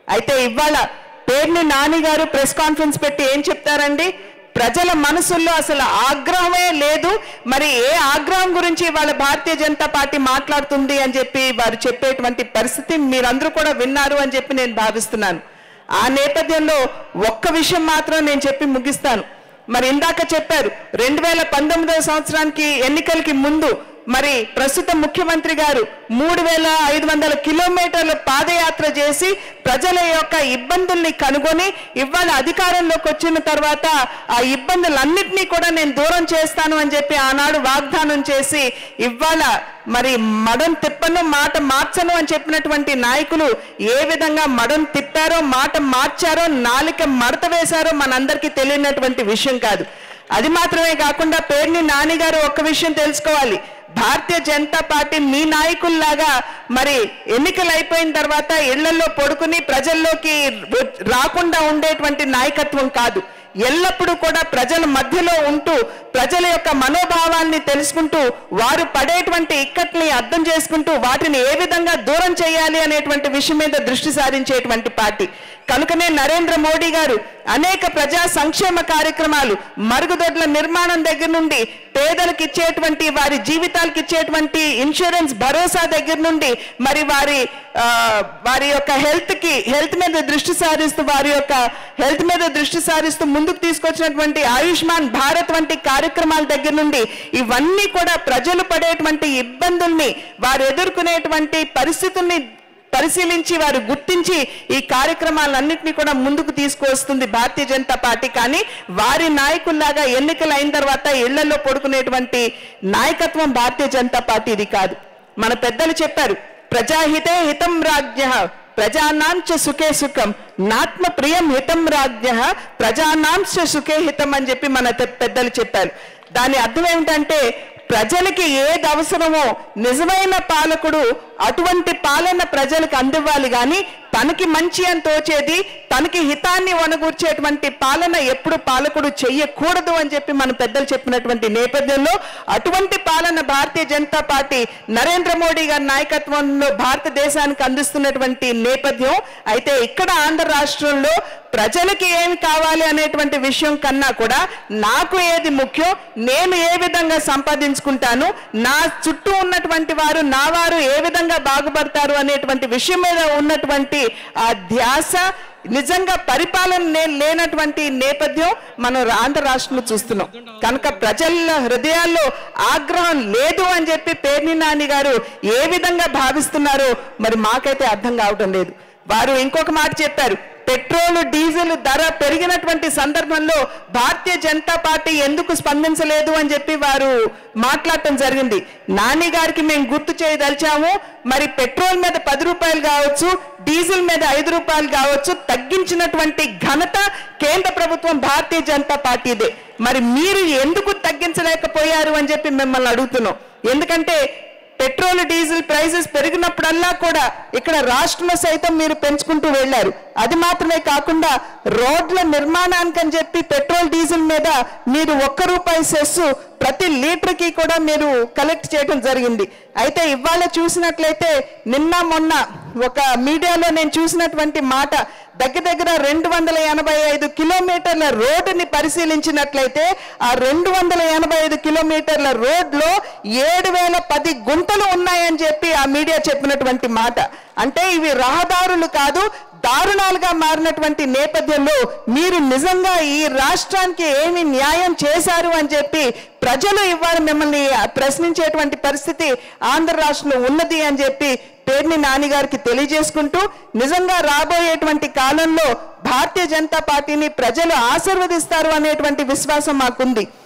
అయితే ఇవాళ పేర్ని నాని గారు ప్రెస్ కాన్ఫరెన్స్ పెట్టి ఏం చెప్తారండి ప్రజల మనసుల్లో అసలు ఆగ్రహమే లేదు మరి ఏ ఆగ్రహం గురించి వాళ్ళ భారతీయ జనతా పార్టీ మాట్లాడుతుంది అని చెప్పి వారు చెప్పేటువంటి పరిస్థితి మీరందరూ కూడా విన్నారు అని చెప్పి నేను భావిస్తున్నాను ఆ నేపథ్యంలో ఒక్క విషయం మాత్రం నేను చెప్పి ముగిస్తాను మరి ఇందాక చెప్పారు రెండు వేల పంతొమ్మిదవ సంవత్సరానికి ఎన్నికలకి ముందు మరి ప్రస్తుత ముఖ్యమంత్రి గారు మూడు వేల ఐదు వందల కిలోమీటర్ల పాదయాత్ర చేసి ప్రజల యొక్క ఇబ్బందుల్ని కనుగొని ఇవాళ అధికారంలోకి వచ్చిన తర్వాత ఆ ఇబ్బందులన్నింటినీ కూడా నేను దూరం చేస్తాను అని చెప్పి ఆనాడు వాగ్దానం చేసి ఇవాళ మరి మడం తిప్పను మాట మార్చను అని చెప్పినటువంటి నాయకులు ఏ విధంగా మడం తిప్పారో మాట మార్చారో నాలిక మడత వేశారో మనందరికీ తెలియనటువంటి విషయం కాదు అది మాత్రమే కాకుండా పేరుని నాని గారు ఒక్క విషయం తెలుసుకోవాలి భారతీయ జనతా పార్టీ మీ నాయకుల్లాగా మరి ఎన్నికలు అయిపోయిన తర్వాత ఇళ్లలో పడుకుని ప్రజల్లోకి వ- రాకుండా ఉండేటువంటి నాయకత్వం కాదు ఎల్లప్పుడూ కూడా ప్రజల మధ్యలో ఉంటూ ప్రజల యొక్క మనోభావాల్ని తెలుసుకుంటూ వారు పడేటువంటి ఇక్కట్ని అర్థం చేసుకుంటూ వాటిని ఏ విధంగా దూరం చేయాలి అనేటువంటి విషయం మీద దృష్టి సారించేటువంటి పార్టీ కనుకనే నరేంద్ర మోడీ గారు అనేక ప్రజా సంక్షేమ కార్యక్రమాలు మరుగుదొడ్ల నిర్మాణం దగ్గర నుండి పేదలకు ఇచ్చేటువంటి వారి జీవితాలకు ఇచ్చేటువంటి ఇన్సూరెన్స్ భరోసా దగ్గర నుండి మరి వారి ఆ, వారి యొక్క హెల్త్ కి హెల్త్ మీద దృష్టి సారిస్తూ వారి యొక్క హెల్త్ మీద దృష్టి సారిస్తూ ముందుకు తీసుకొచ్చినటువంటి ఆయుష్మాన్ భారత్ వంటి కార్యక్రమాల దగ్గర నుండి ఇవన్నీ కూడా ప్రజలు పడేటువంటి ఇబ్బందుల్ని వారు ఎదుర్కొనేటువంటి పరిస్థితుల్ని పరిశీలించి వారు గుర్తించి ఈ కార్యక్రమాలన్నింటినీ కూడా ముందుకు తీసుకువస్తుంది భారతీయ జనతా పార్టీ కానీ వారి నాయకుల్లాగా ఎన్నికలు అయిన తర్వాత ఇళ్లలో పడుకునేటువంటి నాయకత్వం భారతీయ జనతా పార్టీది కాదు మన పెద్దలు చెప్పారు ప్రజాహితే హితం రాజ్య ప్రజానాం చ సుఖే సుఖం నాత్మ ప్రియం హితం రాజ్య ప్రజానాం చ సుఖే హితం అని చెప్పి మన పె- పెద్దలు చెప్పారు దాని అర్థం ఏమిటంటే ప్రజలకి ఏది అవసరమో నిజమైన పాలకుడు అటువంటి పాలన ప్రజలకు అందివ్వాలి కానీ తనకి మంచి అని తోచేది తనకి హితాన్ని వనగూర్చేటువంటి పాలన ఎప్పుడు పాలకుడు చెయ్యకూడదు అని చెప్పి మన పెద్దలు చెప్పినటువంటి నేపథ్యంలో అటువంటి పాలన భారతీయ జనతా పార్టీ నరేంద్ర మోడీ గారి నాయకత్వంలో భారతదేశానికి అందిస్తున్నటువంటి నేపథ్యం అయితే ఇక్కడ ఆంధ్ర రాష్ట్రంలో ప్రజలకి ఏమి కావాలి అనేటువంటి విషయం కన్నా కూడా నాకు ఏది ముఖ్యం నేను ఏ విధంగా సంపాదించుకుంటాను నా చుట్టూ ఉన్నటువంటి వారు నా వారు ఏ విధంగా బాగుపడతారు అనేటువంటి విషయం మీద ఉన్నటువంటి ఆ ధ్యాస నిజంగా పరిపాలన నే- లేనటువంటి నేపథ్యం మనం ఆంధ్ర రాష్ట్రంలో చూస్తున్నాం కనుక ప్రజల హృదయాల్లో ఆగ్రహం లేదు అని చెప్పి పేర్ని నాని గారు ఏ విధంగా భావిస్తున్నారో మరి మాకైతే అర్థం కావటం లేదు వారు ఇంకొక మాట చెప్పారు పెట్రోల్ డీజిల్ ధర పెరిగినటువంటి సందర్భంలో భారతీయ జనతా పార్టీ ఎందుకు స్పందించలేదు అని చెప్పి వారు మాట్లాడటం జరిగింది నాని గారికి మేము గుర్తు చేయదలిచాము మరి పెట్రోల్ మీద పది రూపాయలు కావచ్చు డీజిల్ మీద ఐదు రూపాయలు కావచ్చు తగ్గించినటువంటి ఘనత కేంద్ర ప్రభుత్వం భారతీయ జనతా పార్టీదే మరి మీరు ఎందుకు తగ్గించలేకపోయారు అని చెప్పి మిమ్మల్ని అడుగుతున్నాం ఎందుకంటే పెట్రోల్ డీజిల్ ప్రైసెస్ పెరిగినప్పుడల్లా కూడా ఇక్కడ రాష్ట్రంలో సైతం మీరు పెంచుకుంటూ వెళ్ళారు అది మాత్రమే కాకుండా రోడ్ల నిర్మాణానికి అని చెప్పి పెట్రోల్ డీజిల్ మీద మీరు ఒక్క రూపాయి సెస్ ప్రతి లీటర్కి కూడా మీరు కలెక్ట్ చేయడం జరిగింది అయితే ఇవాళ చూసినట్లయితే నిన్న మొన్న ఒక మీడియాలో నేను చూసినటువంటి మాట దగ్గర దగ్గర రెండు వందల ఎనభై ఐదు కిలోమీటర్ల రోడ్డుని పరిశీలించినట్లయితే ఆ రెండు వందల ఎనభై ఐదు కిలోమీటర్ల రోడ్లో ఏడు వేల పది గుంటలు ఉన్నాయని చెప్పి ఆ మీడియా చెప్పినటువంటి మాట అంటే ఇవి రహదారులు కాదు దారుణాలుగా మారినటువంటి నేపథ్యంలో మీరు నిజంగా ఈ రాష్ట్రానికి ఏమి న్యాయం చేశారు అని చెప్పి ప్రజలు ఇవాళ మిమ్మల్ని ప్రశ్నించేటువంటి పరిస్థితి ఆంధ్ర రాష్ట్రంలో ఉన్నది అని చెప్పి పేర్ని నాని గారికి తెలియజేసుకుంటూ నిజంగా రాబోయేటువంటి కాలంలో భారతీయ జనతా పార్టీని ప్రజలు ఆశీర్వదిస్తారు అనేటువంటి విశ్వాసం మాకుంది